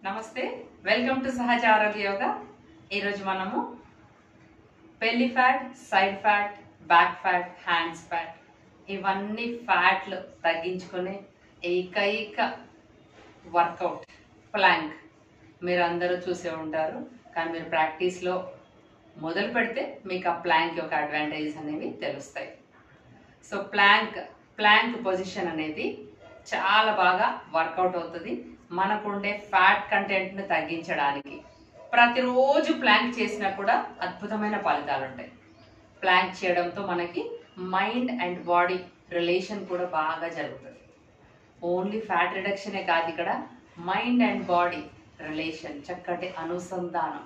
నమస్తే welcome to సహజ ఆరోగ్య యోగా ఈరోజు మనము belly fat side fat back fat hands fat ఇవన్నీ ఫ్యాట్లు తగ్గించుకునే ఏకైక వర్కౌట్ ప్లాంక్ మీరు అందరూ చూసే ఉంటారు కానీ మీరు ప్రాక్టీస్లో మొదలు పెడితే మీకు ఆ ప్లాంక్ యొక్క అడ్వాంటేజెస్ అనేవి తెలుస్తాయి సో ప్లాంక్ ప్లాంక్ పొజిషన్ అనేది చాలా బాగా వర్కౌట్ అవుతుంది మనకుండే ఫ్యాట్ కంటెంట్ని తగ్గించడానికి ప్రతిరోజు ప్లాంక్ చేసినా కూడా అద్భుతమైన ఫలితాలు ఉంటాయి ప్లాంక్ చేయడంతో మనకి మైండ్ అండ్ బాడీ రిలేషన్ కూడా బాగా జరుగుతుంది ఓన్లీ ఫ్యాట్ రిడక్షనే కాదు ఇక్కడ మైండ్ అండ్ బాడీ రిలేషన్ చక్కటి అనుసంధానం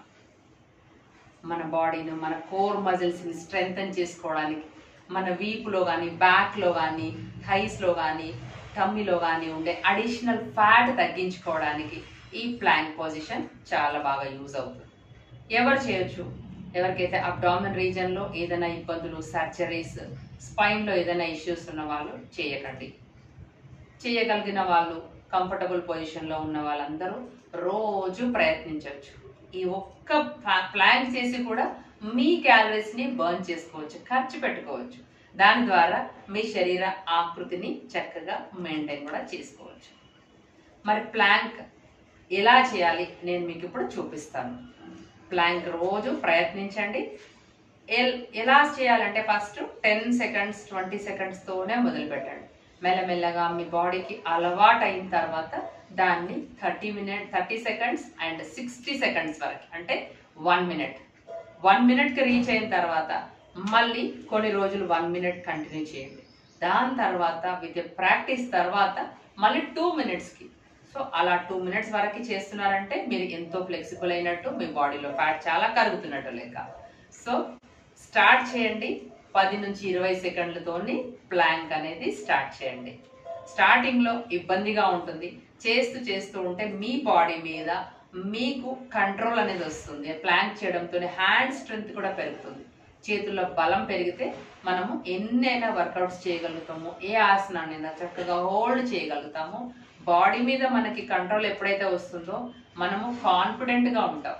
మన బాడీని మన కోర్ మజిల్స్ని స్ట్రెంగ్తన్ చేసుకోవడానికి మన వీపులో కానీ బ్యాక్లో కానీ థైస్లో కానీ టమ్మీలో కానీ ఉండే అడిషనల్ ఫ్యాట్ తగ్గించుకోవడానికి ఈ ప్లాంక్ పొజిషన్ చాలా బాగా యూజ్ అవుతుంది ఎవరు చేయొచ్చు ఎవరికైతే అబ్డామిన్ రీజన్లో ఏదైనా ఇబ్బందులు సర్జరీస్ స్పైన్లో ఏదైనా ఇష్యూస్ ఉన్న వాళ్ళు చేయకండి చేయగలిగిన వాళ్ళు కంఫర్టబుల్ పొజిషన్లో ఉన్న వాళ్ళందరూ రోజు ప్రయత్నించవచ్చు ఈ ఒక్క ప్లాన్ చేసి కూడా మీ క్యాలరీస్ని బర్న్ చేసుకోవచ్చు ఖర్చు పెట్టుకోవచ్చు దాని ద్వారా మీ శరీర ఆకృతిని చక్కగా మెయింటైన్ కూడా చేసుకోవచ్చు మరి ప్లాంక్ ఎలా చేయాలి నేను మీకు ఇప్పుడు చూపిస్తాను ప్లాంక్ రోజు ప్రయత్నించండి ఎల్- ఎలా చేయాలంటే ఫస్ట్ టెన్ సెకండ్స్ ట్వంటీ సెకండ్స్తోనే మొదలు పెట్టండి మెల్లమెల్లగా మీ బాడీకి అలవాటు అయిన తర్వాత దాన్ని thirty minute thirty seconds and sixty seconds వరకు అంటే వన్ మినిట్ వన్ మినిట్కి రీచ్ అయిన తర్వాత మళ్ళీ కొన్ని రోజులు వన్ మినిట్ కంటిన్యూ చేయండి దాని తర్వాత విత్ ప్రాక్టీస్ తర్వాత మళ్ళీ టూ మినిట్స్కి సో అలా టూ మినిట్స్ వరకు చేస్తున్నారంటే మీరు ఎంతో ఫ్లెక్సిబుల్ అయినట్టు మీ బాడీలో ఫ్యాట్ చాలా కరుగుతున్నట్టు లెక్క సో స్టార్ట్ చేయండి పది నుంచి ఇరవై సెకండ్లతోని ప్లాంక్ అనేది స్టార్ట్ చేయండి స్టార్టింగ్లో ఇబ్బందిగా ఉంటుంది చేస్తూ చేస్తూ ఉంటే మీ బాడీ మీద మీకు కంట్రోల్ అనేది వస్తుంది ప్లాంక్ చేయడంతో హ్యాండ్ స్ట్రెంగ్త్ కూడా పెరుగుతుంది చేతుల్లో బలం పెరిగితే మనము ఎన్నైనా వర్కౌట్స్ చేయగలుగుతాము ఏ ఆసనాన్నైనా చక్కగా హోల్డ్ చేయగలుగుతాము బాడీ మీద మనకి కంట్రోల్ ఎప్పుడైతే వస్తుందో మనము కాన్ఫిడెంట్గా ఉంటాం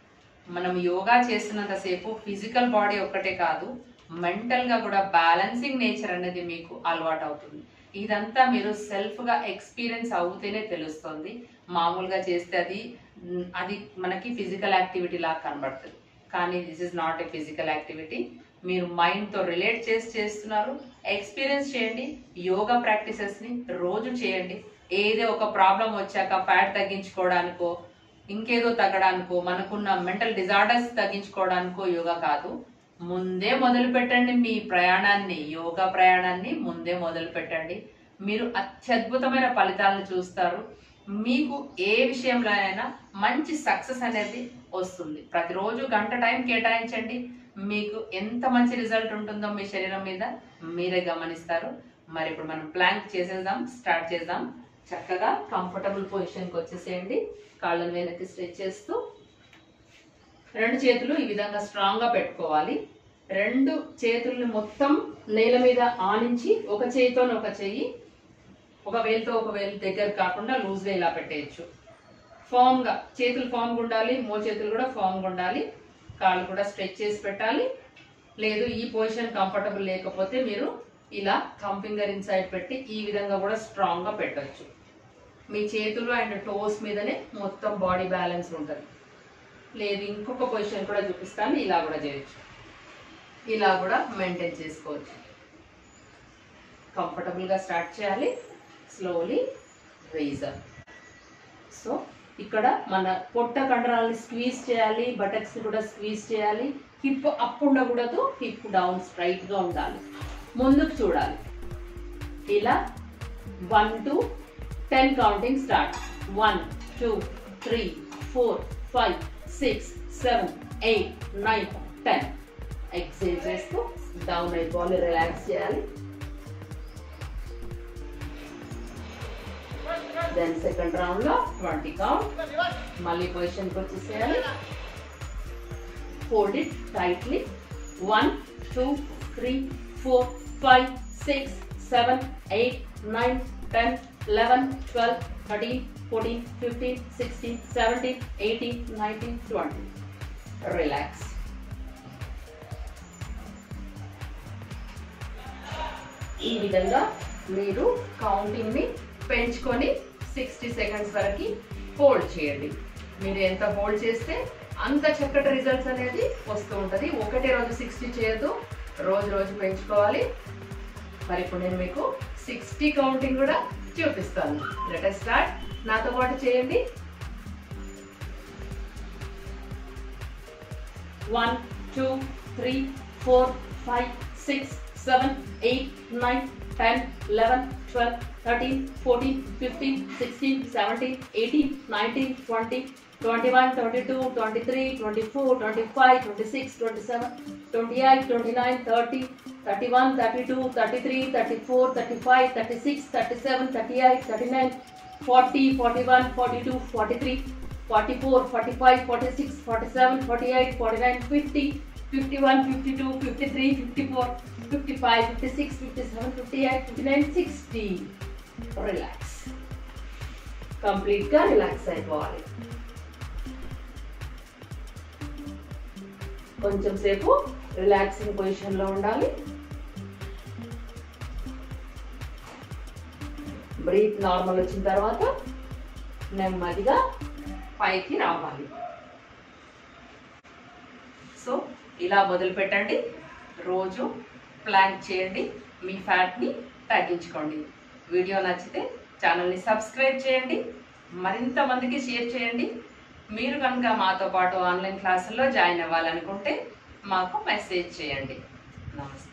మనం యోగా చేస్తున్నంతసేపు ఫిజికల్ బాడీ ఒక్కటే కాదు మెంటల్గా కూడా బ్యాలెన్సింగ్ నేచర్ అనేది మీకు అలవాటు అవుతుంది ఇదంతా మీరు సెల్ఫ్గా ఎక్స్పీరియన్స్ అవుతేనే తెలుస్తుంది మామూలుగా చేస్తే అది మ్, అది మనకి ఫిజికల్ యాక్టివిటీ లాగా కనబడుతుంది కానీ this is not a physical activity మీరు మైండ్తో రిలేట్ చేసి చేస్తున్నారు ఎక్స్పీరియన్స్ చేయండి యోగా ప్రాక్టీసెస్ని రోజు చేయండి ఏదో ఒక ప్రాబ్లం వచ్చాక ఫ్యాట్ తగ్గించుకోవడానికో ఇంకేదో తగ్గడానికో మనకున్న మెంటల్ డిజార్డర్స్ తగ్గించుకోవడానికో యోగా కాదు ముందే మొదలు పెట్టండి మీ ప్రయాణాన్ని యోగా ప్రయాణాన్ని ముందే మొదలు పెట్టండి మీరు అత్యద్భుతమైన ఫలితాలను చూస్తారు మీకు ఏ విషయంలో అయినా మంచి సక్సెస్ అనేది వస్తుంది ప్రతిరోజు గంట టైం కేటాయించండి మీకు ఎంత మంచి రిజల్ట్ ఉంటుందో మీ శరీరం మీద మీరే గమనిస్తారు మరి ఇప్పుడు మనం ప్లాంక్ చేసేద్దాం స్టార్ట్ చేద్దాం చక్కగా కంఫర్టబుల్ పొజిషన్కి వచ్చేసేయండి కాళ్ళను వెనక్కి స్ట్రెచ్ చేస్తూ రెండు చేతులు ఈ విధంగా స్ట్రాంగ్ గా పెట్టుకోవాలి రెండు చేతుల్ని మొత్తం నేల మీద ఆనించి ఒక చేయితో ఒక చెయ్యి ఒక వేలుతో ఒక వేలు దగ్గర కాకుండా లూజ్ గా ఇలా పెట్టేయచ్చు ఫామ్ గా చేతులు ఫామ్ గా ఉండాలి మో చేతులు కూడా ఫామ్ గా ఉండాలి కాళ్ళు కూడా స్ట్రెచ్ చేసి పెట్టాలి లేదు ఈ పొజిషన్ కంఫర్టబుల్ లేకపోతే మీరు ఇలా థమ్ ఫింగర్ ఇన్సైడ్ పెట్టి ఈ విధంగా కూడా స్ట్రాంగ్ గా పెట్టొచ్చు మీ చేతులు అండ్ టోస్ మీదనే మొత్తం బాడీ బ్యాలెన్స్ ఉంటుంది లేదు ఇంకొక పొజిషన్ కూడా చూపిస్తాను ఇలా కూడా చేయొచ్చు ఇలా కూడా మెయింటైన్ చేసుకోవచ్చు కంఫర్టబుల్గా స్టార్ట్ చేయాలి స్లోలీ రైజర్ సో ఇక్కడ మన పొట్ట కండరాలని స్క్వీజ్ చేయాలి బటక్స్ కూడా స్క్వీజ్ చేయాలి హిప్ అప్ ఉండకూడదు హిప్ డౌన్ స్ట్రైట్గా ఉండాలి ముందుకు చూడాలి ఇలా one to ten counting start one two three four five six seven eight nine ten exhale చేస్తూ డౌన్ అయిపోవాలి రిలాక్స్ చేయాలి దెన్ సెకండ్ రౌండ్ లో ట్వంటీ కౌంట్ మళ్ళీ పొజిషన్కి వచ్చేసేయాలి fold it tightly one two three four five six seven eight nine ten eleven twelve thirteen fourteen fifteen sixteen seventeen eighteen nineteen twenty relax ఈ విధంగా మీరు కౌంటింగ్ని పెంచుకొని సిక్స్టీ సెకండ్స్ వరకు hold చేయండి మీరు ఎంత హోల్డ్ చేస్తే అంత చక్కటి రిజల్ట్స్ అనేది వస్తూ ఉంటుంది ఒకటే రోజు సిక్స్టీ చేయొద్దు రోజు రోజు పెంచుకోవాలి మరి ఇప్పుడు నేను మీకు సిక్స్టీ కౌంటింగ్ కూడా చూపిస్తాను లెటర్ స్టార్ట్ నాతో పాటు చేయండి one two three four five six seven eight nine ten eleven twelve thirteen fourteen fifteen sixteen seventeen eighteen nineteen twenty twenty one twenty two twenty three twenty four twenty five twenty six twenty seven twenty eight twenty nine thirty thirty one thirty two thirty three thirty four thirty five thirty six thirty seven thirty eight thirty nine forty forty one forty two forty three forty four forty five forty six forty seven forty eight forty nine fifty fifty one fifty two fifty three fifty four fifty five fifty six fifty seven fifty eight fifty nine sixty relax కంప్లీట్గా relax అయిపోవాలి కొంచెం సేపు relaxing పొజిషన్లో ఉండాలి breath normal వచ్చిన తర్వాత నెమ్మదిగా పైకి రావాలి సో ఇలా మొదలు పెట్టండి రోజు ప్లాన్ చేయండి మీ ఫ్యాట్ని తగ్గించుకోండి వీడియో నచ్చితే ఛానల్ని సబ్స్క్రైబ్ చేయండి మరింత మందికి షేర్ చేయండి మీరు కనుక మాతో పాటు ఆన్లైన్ క్లాసుల్లో జాయిన్ అవ్వాలనుకుంటే మాకు మెసేజ్ చేయండి నమస్తే